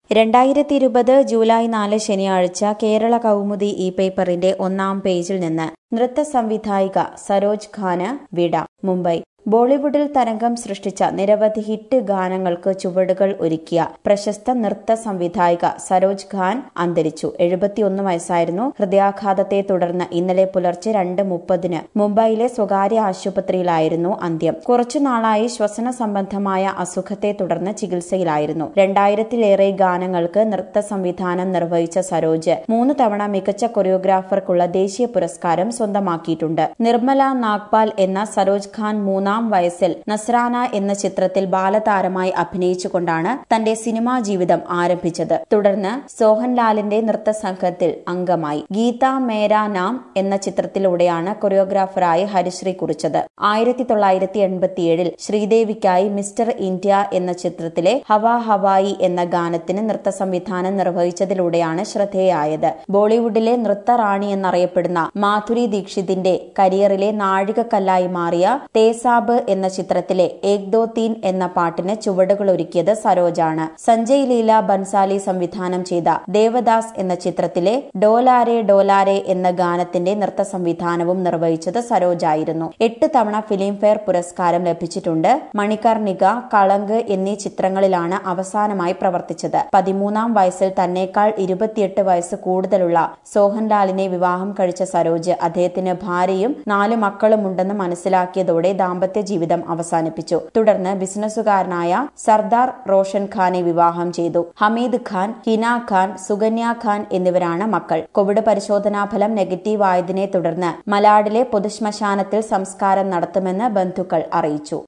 രണ്ടായിരത്തി ഇരുപത് ജൂലൈ നാല് ശനിയാഴ്ച കേരള കൗമുദി ഇ പേപ്പറിന്റെ ഒന്നാം പേജിൽ നിന്ന് നൃത്ത സംവിധായിക സരോജ് ഖാന് വിട മുംബൈ ബോളിവുഡിൽ തരംഗം സൃഷ്ടിച്ച നിരവധി ഹിറ്റ് ഗാനങ്ങൾക്ക് ചുവടുകൾ ഒരുക്കിയ പ്രശസ്ത നൃത്ത സംവിധായിക സരോജ് ഖാൻ അന്തരിച്ചു എഴുപത്തിയൊന്ന് വയസ്സായിരുന്നു ഹൃദയാഘാതത്തെ തുടർന്ന് ഇന്നലെ പുലർച്ചെ രണ്ട് മുപ്പതിന് മുംബൈയിലെ സ്വകാര്യ ആശുപത്രിയിലായിരുന്നു അന്ത്യം കുറച്ചുനാളായി ശ്വസന സംബന്ധമായ അസുഖത്തെ തുടർന്ന് ചികിത്സയിലായിരുന്നു രണ്ടായിരത്തിലേറെ ഗാനങ്ങൾക്ക് നൃത്ത സംവിധാനം നിർവഹിച്ച സരോജ് മൂന്ന് തവണ മികച്ച കൊറിയോഗ്രാഫർക്കുള്ള ദേശീയ പുരസ്കാരം സ്വന്തമാക്കിയിട്ടുണ്ട് നിർമ്മല നാഗ്പാൽ എന്ന സരോജ് ഖാൻ മൂന്നാം വയസ്സിൽ നസ്രാന എന്ന ചിത്രത്തിൽ ബാലതാരമായി അഭിനയിച്ചുകൊണ്ടാണ് തന്റെ സിനിമാ ജീവിതം ആരംഭിച്ചത് തുടർന്ന് സോഹൻലാലിന്റെ നൃത്ത സംഘത്തിൽ അംഗമായി ഗീത മേരാ നാം എന്ന ചിത്രത്തിലൂടെയാണ് കൊറിയോഗ്രാഫറായി ഹരിശ്രീ കുറിച്ചത് ആയിരത്തി തൊള്ളായിരത്തി എൺപത്തിയേഴിൽ ശ്രീദേവിക്കായി മിസ്റ്റർ ഇന്ത്യ എന്ന ചിത്രത്തിലെ ഹവ ഹവായി എന്ന ഗാനത്തിന് നൃത്ത സംവിധാനം നിർവഹിച്ചതിലൂടെയാണ് ശ്രദ്ധേയായത് ബോളിവുഡിലെ നൃത്ത റാണി എന്നറിയപ്പെടുന്ന മാധുരി ദീക്ഷിതിന്റെ കരിയറിലെ നാഴികക്കല്ലായി മാറിയ തേസാബ് എന്ന ചിത്രത്തിലെ ഏക് ദോ തീൻ എന്ന പാട്ടിന് ചുവടുകളൊരുക്കിയത് സരോജാണ് സഞ്ജയ് ലീല ബൻസാലി സംവിധാനം ചെയ്ത ദേവദാസ് എന്ന ചിത്രത്തിലെ ഡോലാരെ ഡോലാരെ എന്ന ഗാനത്തിന്റെ നൃത്ത സംവിധാനവും നിർവഹിച്ചത് സരോജായിരുന്നു എട്ട് തവണ ഫിലിംഫെയർ പുരസ്കാരം ലഭിച്ചിട്ടുണ്ട് മണികർണിക കളങ്ക് എന്നീ ചിത്രങ്ങളിലാണ് അവസാനമായി പ്രവർത്തിച്ചത് പതിമൂന്നാം വയസ്സിൽ തന്നേക്കാൾ ഇരുപത്തിയെട്ട് വയസ്സ് കൂടുതലുള്ള സോഹൻലാലിനെ വിവാഹം കഴിച്ച സരോജ് അദ്ദേഹത്തിന് ഭാര്യയും നാല് മക്കളുമുണ്ടെന്ന് മനസ്സിലാക്കിയതോടെ ദാമ്പത്യ ജീവിതം അവസാനിപ്പിച്ചു തുടർന്ന് ബിസിനസ്സുകാരനായ സർദാർ റോഷൻ ഖാനെ വിവാഹം ചെയ്തു ഹമീദ് ഖാൻ ഹിന ഖാൻ സുകന്യ ഖാൻ എന്നിവരാണ് മക്കൾ കോവിഡ് പരിശോധനാ ഫലം നെഗറ്റീവ് ആയതിനെ തുടർന്ന് മലാഡിലെ പൊതുശ്മശാനത്തിൽ സംസ്കാരം നടത്തുമെന്ന് ബന്ധുക്കൾ അറിയിച്ചു